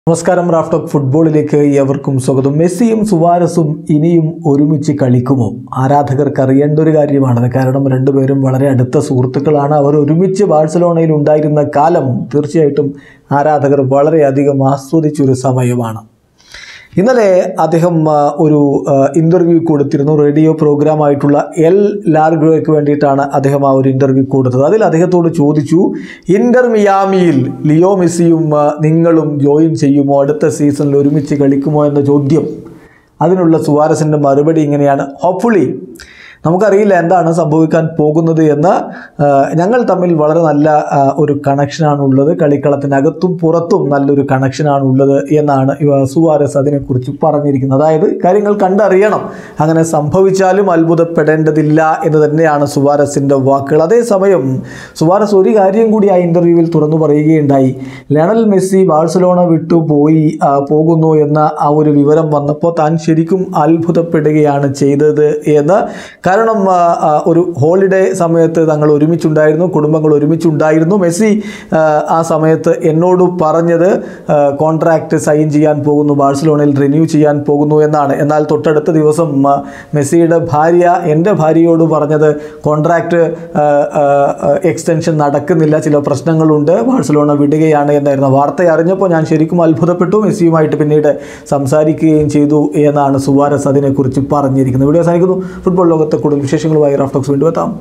നമസ്കാരം റാഫ്റ്റോക്ക് ഫുട്ബോളിലേക്ക് ഏവർക്കും സ്വാഗതം മെസ്സിയും സുവാരസും ഇനിയും ഒരുമിച്ച് കളിക്കുമോ ആരാധകർക്ക് അറിയേണ്ട ഒരു കാര്യമാണത് കാരണം രണ്ടുപേരും വളരെ അടുത്ത സുഹൃത്തുക്കളാണ് അവർ ഒരുമിച്ച് ബാഴ്സലോണയിൽ ഉണ്ടായിരുന്ന കാലം തീർച്ചയായിട്ടും ആരാധകർ വളരെയധികം ആസ്വദിച്ചൊരു സമയമാണ് ഇന്നലെ അദ്ദേഹം ആ, ഒരു ഇൻ്റർവ്യൂ കൊടുത്തിരുന്നു റേഡിയോ പ്രോഗ്രാമായിട്ടുള്ള എൽ ലാർഗോയ്ക്ക് വേണ്ടിയിട്ടാണ് അദ്ദേഹം ആ ഒരു ഇൻ്റർവ്യൂ കൊടുത്തത് അതിൽ അദ്ദേഹത്തോട് ചോദിച്ചു ഇൻ്റർ മിയാമിയിൽ ലിയോ മെസ്സിയും ആ, നിങ്ങളും ജോയിൻ ചെയ്യുമോ അടുത്ത സീസണിൽ ഒരുമിച്ച് കളിക്കുമോ എന്ന ചോദ്യം അതിനുള്ള സുവാരസിൻ്റെ മറുപടി ഇങ്ങനെയാണ് ഹോപ്പ്ഫുള്ളി നമുക്കറിയില്ല എന്താണ് സംഭവിക്കാൻ പോകുന്നത് എന്ന് ആ, ഞങ്ങൾ തമ്മിൽ വളരെ നല്ല ആ, ഒരു കണക്ഷനാണ് ഉള്ളത് കളിക്കളത്തിനകത്തും പുറത്തും നല്ലൊരു കണക്ഷനാണ് ഉള്ളത് എന്നാണ് ഇവ സുവാരസ് അതിനെക്കുറിച്ച് പറഞ്ഞിരിക്കുന്നത് അതായത് കാര്യങ്ങൾ കണ്ടറിയണം അങ്ങനെ സംഭവിച്ചാലും അത്ഭുതപ്പെടേണ്ടതില്ല എന്ന് തന്നെയാണ് സുവാരസിൻ്റെ വാക്കുകൾ അതേസമയം സുവാരസ് ഒരു കാര്യം കൂടി ആ ഇൻ്റർവ്യൂവിൽ തുറന്നു പറയുകയുണ്ടായി ലയണൽ മെസ്സി ബാഴ്സലോണ വിട്ടു പോയി ആ, പോകുന്നു എന്ന ആ ഒരു വിവരം വന്നപ്പോൾ താൻ ശരിക്കും അത്ഭുതപ്പെടുകയാണ് ചെയ്തത് എന്ന് കാരണം ആ, ആ, ഒരു ഹോളിഡേ സമയത്ത് തങ്ങൾ ഒരുമിച്ചുണ്ടായിരുന്നു കുടുംബങ്ങൾ ഒരുമിച്ചുണ്ടായിരുന്നു മെസ്സി ആ, ആ സമയത്ത് എന്നോട് പറഞ്ഞത് കോൺട്രാക്റ്റ് സൈൻ ചെയ്യാൻ പോകുന്നു ബാഴ്സലോണയിൽ റിന്യൂ ചെയ്യാൻ പോകുന്നു എന്നാണ് എന്നാൽ തൊട്ടടുത്ത ദിവസം ആ, മെസ്സിയുടെ ഭാര്യ എൻ്റെ ഭാര്യയോട് പറഞ്ഞത് കോൺട്രാക്റ്റ് എക്സ്റ്റൻഷൻ നടക്കുന്നില്ല ചില പ്രശ്നങ്ങളുണ്ട് ബാഴ്സലോണ വിടുകയാണ് എന്നായിരുന്നു വാർത്ത അറിഞ്ഞപ്പോൾ ഞാൻ ശരിക്കും അത്ഭുതപ്പെട്ടു മെസ്സിയുമായിട്ട് പിന്നീട് സംസാരിക്കുകയും ചെയ്തു എന്നാണ് സുവാരസ് അതിനെക്കുറിച്ച് പറഞ്ഞിരിക്കുന്നത് വീഡിയോ അവസാനിക്കുന്നു ഫുട്ബോൾ ലോകത്തെ കൂടുതൽ വിശേഷങ്ങളുമായി റാഫ്റ്റോക്സ് വീണ്ടും എത്താം